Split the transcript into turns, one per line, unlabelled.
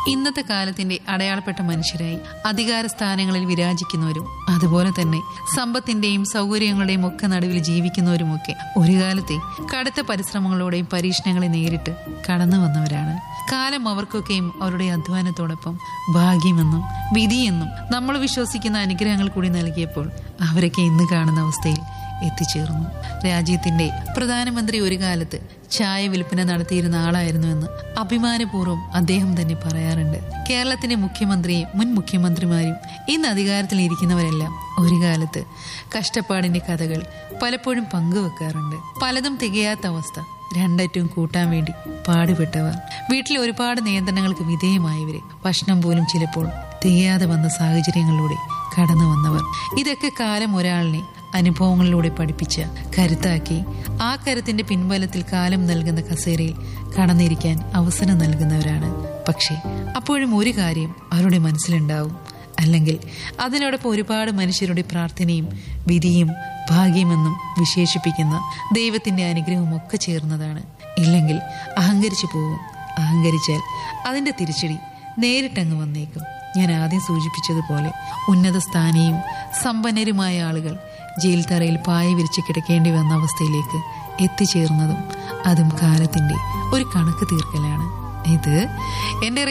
ഇന്നത്തെ കാലത്തിന്റെ അടയാളപ്പെട്ട മനുഷ്യരായി അധികാര സ്ഥാനങ്ങളിൽ വിരാജിക്കുന്നവരും അതുപോലെ തന്നെ സമ്പത്തിന്റെയും സൗകര്യങ്ങളുടെയും ഒക്കെ നടുവിൽ ജീവിക്കുന്നവരുമൊക്കെ ഒരു കാലത്തെ കടുത്ത പരിശ്രമങ്ങളോടെയും പരീക്ഷണങ്ങളെ നേരിട്ട് കടന്നു വന്നവരാണ് കാലം അവർക്കൊക്കെയും അവരുടെ അധ്വാനത്തോടൊപ്പം ഭാഗ്യമെന്നും വിധിയെന്നും നമ്മൾ വിശ്വസിക്കുന്ന അനുഗ്രഹങ്ങൾ കൂടി നൽകിയപ്പോൾ അവരൊക്കെ ഇന്ന് കാണുന്ന അവസ്ഥയിൽ എത്തിച്ചേർന്നു രാജ്യത്തിന്റെ പ്രധാനമന്ത്രി ഒരു കാലത്ത് ചായ വിൽപ്പന നടത്തിയിരുന്ന ആളായിരുന്നുവെന്ന് അഭിമാനപൂർവ്വം അദ്ദേഹം തന്നെ പറയാറുണ്ട് കേരളത്തിന്റെ മുഖ്യമന്ത്രിയും മുൻ മുഖ്യമന്ത്രിമാരും ഇന്ന് അധികാരത്തിൽ ഇരിക്കുന്നവരെല്ലാം ഒരു കാലത്ത് കഷ്ടപ്പാടിന്റെ കഥകൾ പലപ്പോഴും പങ്കുവെക്കാറുണ്ട് പലതും തികയാത്ത അവസ്ഥ രണ്ടറ്റവും കൂട്ടാൻ വേണ്ടി പാടുപെട്ടവർ വീട്ടിൽ ഒരുപാട് നിയന്ത്രണങ്ങൾക്ക് വിധേയമായവര് ഭക്ഷണം പോലും ചിലപ്പോൾ തികയാതെ വന്ന സാഹചര്യങ്ങളിലൂടെ കടന്നു വന്നവർ ഇതൊക്കെ കാലം ഒരാളിനെ അനുഭവങ്ങളിലൂടെ പഠിപ്പിച്ച കരുത്താക്കി ആ കരുത്തിന്റെ പിൻബലത്തിൽ കാലം നൽകുന്ന കസേരയിൽ കടന്നിരിക്കാൻ അവസരം നൽകുന്നവരാണ് പക്ഷേ അപ്പോഴും ഒരു കാര്യം അവരുടെ മനസ്സിലുണ്ടാവും അല്ലെങ്കിൽ അതിനോടൊപ്പം ഒരുപാട് മനുഷ്യരുടെ പ്രാർത്ഥനയും വിധിയും ഭാഗ്യമെന്നും വിശേഷിപ്പിക്കുന്ന ദൈവത്തിന്റെ അനുഗ്രഹവും ഒക്കെ ചേർന്നതാണ് ഇല്ലെങ്കിൽ അഹങ്കരിച്ചു പോവും അഹങ്കരിച്ചാൽ അതിന്റെ തിരിച്ചടി നേരിട്ടങ്ങ് വന്നേക്കും ഞാൻ ആദ്യം സൂചിപ്പിച്ചതുപോലെ ഉന്നത സ്ഥാനിയും സമ്പന്നരുമായ ആളുകൾ ജയിൽ തറയിൽ പായ വിരിച്ച് കിടക്കേണ്ടി വന്ന അവസ്ഥയിലേക്ക് എത്തിച്ചേർന്നതും അതും കാലത്തിന്റെ ഒരു കണക്ക് തീർക്കലാണ് ഇത് എന്റെ